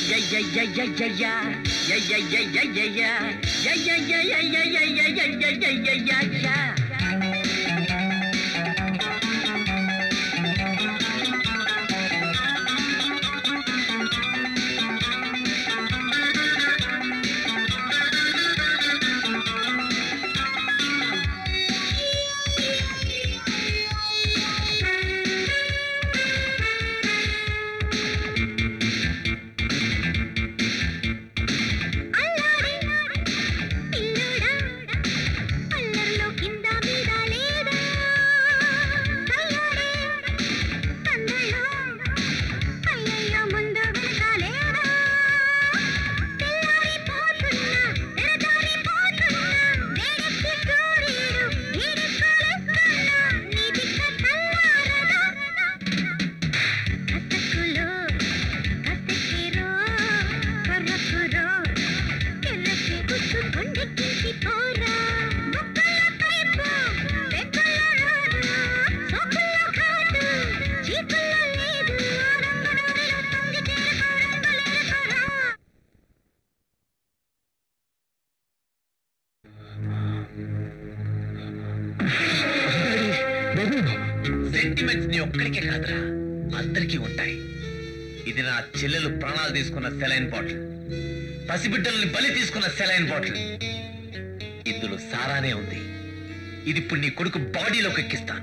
sentiments నీ ఒక్కడికే కాదురా అందరికీ ఉంటాయి ఇది నా చెల్లెలు ప్రాణాలు తీసుకున్న సెలైన్ బాటిల్ పసిబిడ్డల్ని బలి తీసుకున్న సెలైన్ బాటిల్ ఇందులో సారానే ఉంది ఇది ఇప్పుడు నీ కొడుకు బాడీలోకి ఎక్కిస్తాను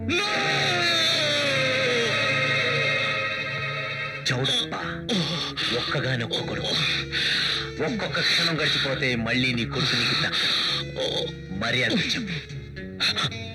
చౌడప్ప ఒక్కగాని ఒక్క కొడుకు ఒక్కొక్క క్షణం గడిచిపోతే మళ్ళీ నీ కొడుకు నీకు దక్కడు మర్యాద చెప్పు